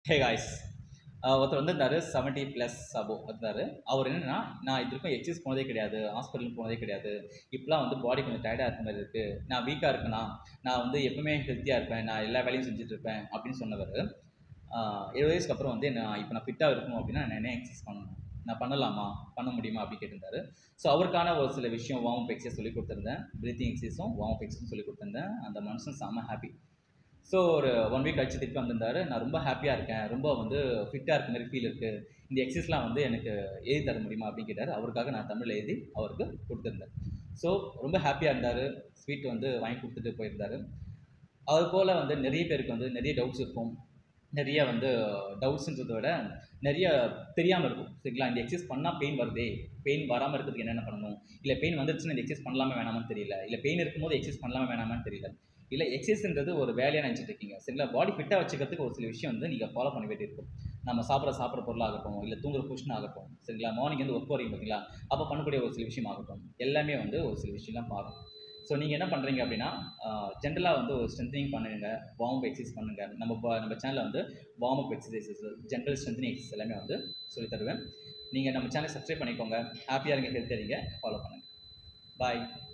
hey guys ஒருத்தர் வந்திருந்தாரு seventy plus above இருந்தார் அவர் என்னென்னா நான் இது வரைக்கும் எக்ஸசைஸ் போனதே கிடையாது ஹாஸ்பிட்டல் போனதே கிடையாது இப்போலாம் வந்து பாடி கொஞ்சம் டயர்டாக இருக்க மாதிரி இருக்குது நான் வீக்காக இருக்கேனா நான் வந்து எப்பவுமே ஹெல்த்தியாக இருப்பேன் நான் எல்லா வேலையும் செஞ்சுட்டு இருப்பேன் அப்படின்னு சொன்னவர் இருபது வயசுக்கு அப்புறம் வந்து நான் இப்போ நான் ஃபிட்டாக இருக்கணும் அப்படின்னா நான் என்ன எக்ஸசைஸ் பண்ணணும் நான் பண்ணலாமா பண்ண முடியுமா அப்படின்னு கேட்டிருந்தாரு ஸோ அவருக்கான ஒரு சில விஷயம் வார்ம் அப் எக்ஸசைஸ் சொல்லி கொடுத்துருந்தேன் ப்ரீத்திங் எக்ஸசைஸும் வார்ம் அப் எக்ஸசைஸும் சொல்லி கொடுத்துருந்தேன் அந்த மனுஷன் செம்ம ஹாப்பி ஸோ ஒரு ஒன் வீக் கழிச்சு திருப்பி வந்திருந்தாரு நான் ரொம்ப ஹாப்பியாக இருக்கேன் ரொம்ப வந்து ஃபிட்டாக இருக்க மாதிரி ஃபீல் இருக்குது இந்த எக்ஸசைஸ்லாம் வந்து எனக்கு எழுதி தர முடியுமா அப்படின்னு கேட்டார் அவருக்காக நான் தமிழில் எழுதி அவருக்கு கொடுத்துருந்தேன் ஸோ ரொம்ப ஹாப்பியாக இருந்தார் ஸ்வீட் வந்து வாங்கி கொடுத்துட்டு போயிருந்தார் அது போல் வந்து நிறைய பேருக்கு வந்து நிறைய டவுட்ஸ் இருக்கும் நிறைய வந்து டவுட்ஸுன்றதை விட நிறைய தெரியாமல் இருக்கும் சரிங்களா இந்த எக்ஸசைஸ் பண்ணால் பெயின் வருதே பெயின் வராமல் இருக்கிறதுக்கு என்னென்ன பண்ணணும் இல்லை பெயின் வந்துருச்சுன்னா இந்த எக்ஸசைஸ் பண்ணலாமா வேணாமான்னு தெரியல இல்லை பெயின் இருக்கும்போது எக்ஸசைஸ் பண்ணலாமா வேணாமான்னு தெரியல இல்லை எக்ஸசைஸ்ன்றது ஒரு வேலையாக நினச்சிட்டு இருக்கீங்க சரிங்களா பாடி ஃபிட்டாக வச்சுக்கிறதுக்கு ஒரு சில விஷயம் வந்து நீங்கள் ஃபாலோ பண்ண வேண்டியிருக்கும் நம்ம சாப்பிட்ற சாப்பிட்ற பொருளாகட்டும் இல்லை தூங்குற பொசிஷன் ஆகட்டும் சரிங்களா மார்னிங் வந்து ஒர்க் போகிறீங்க பார்த்தீங்களா அப்போ பண்ணக்கூடிய ஒரு சில விஷயம் ஆகட்டும் எல்லாமே வந்து ஒரு சில விஷயம்லாம் மாறும் ஸோ நீங்கள் என்ன பண்ணுறீங்க அப்படின்னா ஜென்ரலாக வந்து ஒரு ஸ்ட்ரென்த்னிங் பண்ணுங்க வார்ம் அப் எக்ஸசைஸ் பண்ணுங்கள் நம்ம ப- நம்ம சேனலில் வந்து warm up exercises general strengthening exercise எல்லாமே வந்து சொல்லித் தருவேன் நீங்கள் நம்ம சேனலை சப்ஸ்கிரைப் பண்ணிக்கோங்க ஹாப்பியாக இருங்க ஹெல்த்தியாக இருங்க ஃபாலோ பண்ணுங்கள் பாய்